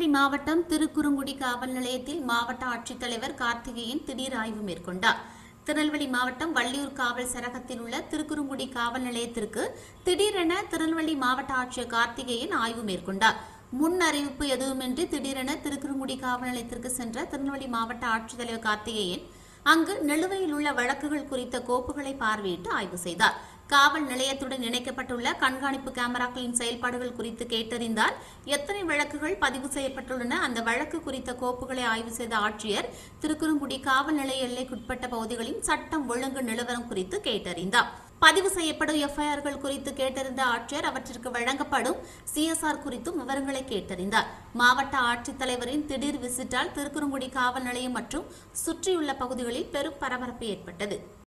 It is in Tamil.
திருநெல்வேலி மாவட்டம் திருக்குறுங்குடி காவல் நிலையத்தில் மாவட்ட ஆட்சித்தலைவர் கார்த்திகேயன் திடீர் ஆய்வு மேற்கொண்டார் திருநெல்வேலி மாவட்டம் வள்ளியூர் காவல் சரகத்தில் உள்ள திருக்குறுங்குடி காவல் நிலையத்திற்கு திடீரென திருநெல்வேலி மாவட்ட ஆட்சியர் கார்த்திகேயன் ஆய்வு மேற்கொண்டார் முன் அறிவிப்பு எதுவுமின்றி திடீரென திருக்குறுங்குடி காவல் நிலையத்திற்கு சென்ற திருநெல்வேலி மாவட்ட ஆட்சித்தலைவர் கார்த்திகேயன் அங்கு நிலுவையில் உள்ள வழக்குகள் குறித்த கோப்புகளை பார்வையிட்டு ஆய்வு செய்தார் காவல் நிலையத்துடன் இணைக்கப்பட்டுள்ள கண்காணிப்பு கேமராக்களின் செயல்பாடுகள் குறித்து கேட்டறிந்தார் எத்தனை வழக்குகள் பதிவு செய்யப்பட்டுள்ளன அந்த வழக்கு குறித்த கோப்புகளை ஆய்வு செய்த ஆட்சியர் திருக்குறுங்குடி காவல் நிலைய எல்லைக்குட்பட்ட பகுதிகளின் சட்டம் ஒழுங்கு நிலவரம் குறித்து கேட்டறிந்தார் பதிவு செய்யப்படும் எஃப்ஐஆர்கள் குறித்து கேட்டறிந்த ஆட்சியர் அவற்றிற்கு வழங்கப்படும் சிஎஸ்ஆர் குறித்தும் விவரங்களை கேட்டறிந்தார் மாவட்ட ஆட்சித்தலைவரின் திடீர் விசிட்டால் திருக்குறுங்குடி காவல் நிலையம் மற்றும் சுற்றியுள்ள பகுதிகளில் பெரும் பரபரப்பு ஏற்பட்டது